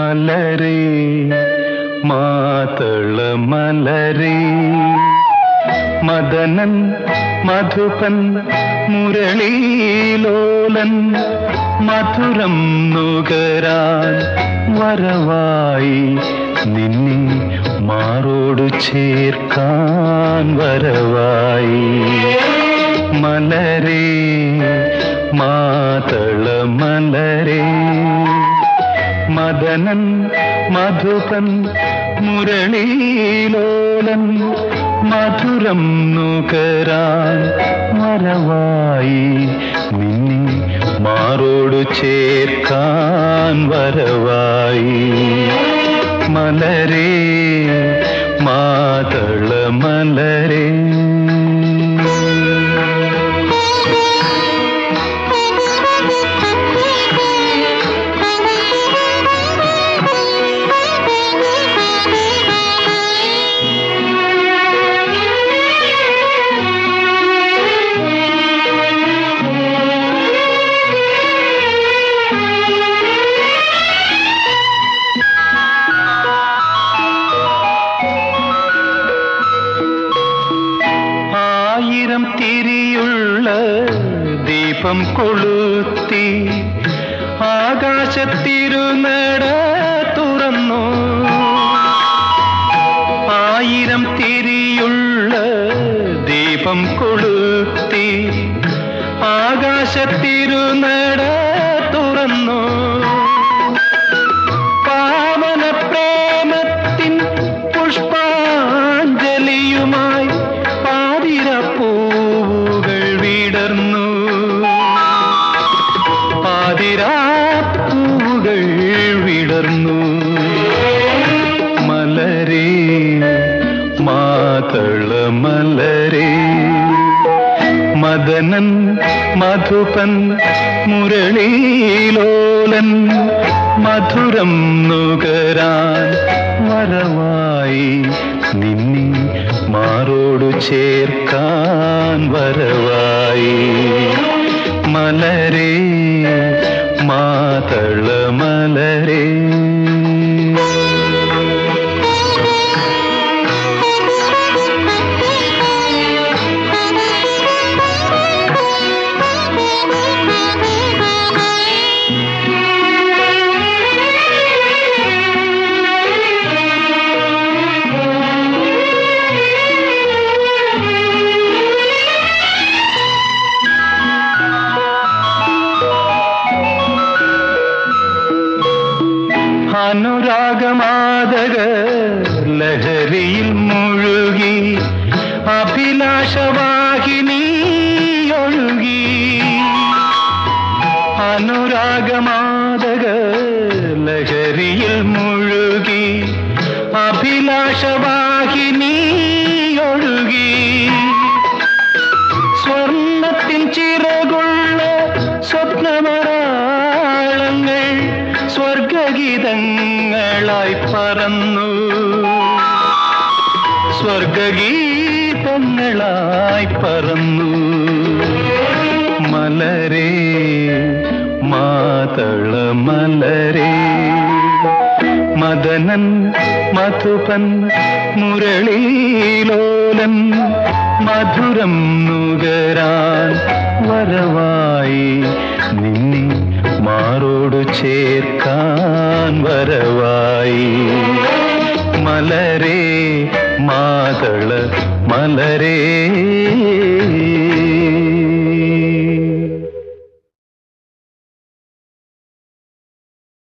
മലരേ മാതള മലരേ മദനൻ മധുപൻ മുരളീലോലൻ മധുരം നുകരാൻ വരവായി നിന്നെ മാറോടു ചേർക്കാൻ വരവായി മലരേ മാതള മലരേ മദനൻ മധുപൻ മുരളീലോലൻ മധുരം നുകരാൻ മറവായി നിന്നെ മാറോടു ചേർക്കാൻ വരവായി മലരേ മാതള മലരേ ആയിരം തിരിയുള്ള ദീപം കൊളുത്തി ആകാശത്തിരുനട തുറന്നു ആയിരം തിരിയുള്ള ദീപം കൊളുത്തി ആകാശത്തിരുനട തുറന്നു പാവന പ്രേമത്തിൻ പുഷ്പാഞ്ജലിയുമായി പാതിര പൂവുകൾ വിടർന്നു പാതിരാ പൂവുകൾ വിടർന്നു മലരേ മാതള മലരേ മദനൻ മധുപൻ മുരളീലോലൻ മധുരം നുകരാൻ വരവായി നിന്നെ മാറോടു ചേർക്കാൻ വരവായി മലരേ മാതള മലരേ അനുരാഗമാതക ലഹരിയിൽ മുഴുകി അഭിലാഷവാഹിനി ഒഴുകി അനുരാഗമാതക ലഹരിയിൽ മുഴുകി അഭിലാഷവാഹിനി ഒഴുകി സ്വർണത്തിൻ ചിറകുള്ള സ്വപ്നമരാളങ്ങൾ സ്വർഗഗീതങ്ങളായി പറന്നു സ്വർഗഗീതങ്ങളായി പറന്നു മലരേ മാതള മലരേ മദനൻ മധുപൻ മുരളീലോലൻ മധുരം നുകരാൻ വരവായി നിന്നെ മാറോടു ചേർക്കാൻ വരവായി മലരേ മാതള മലരേ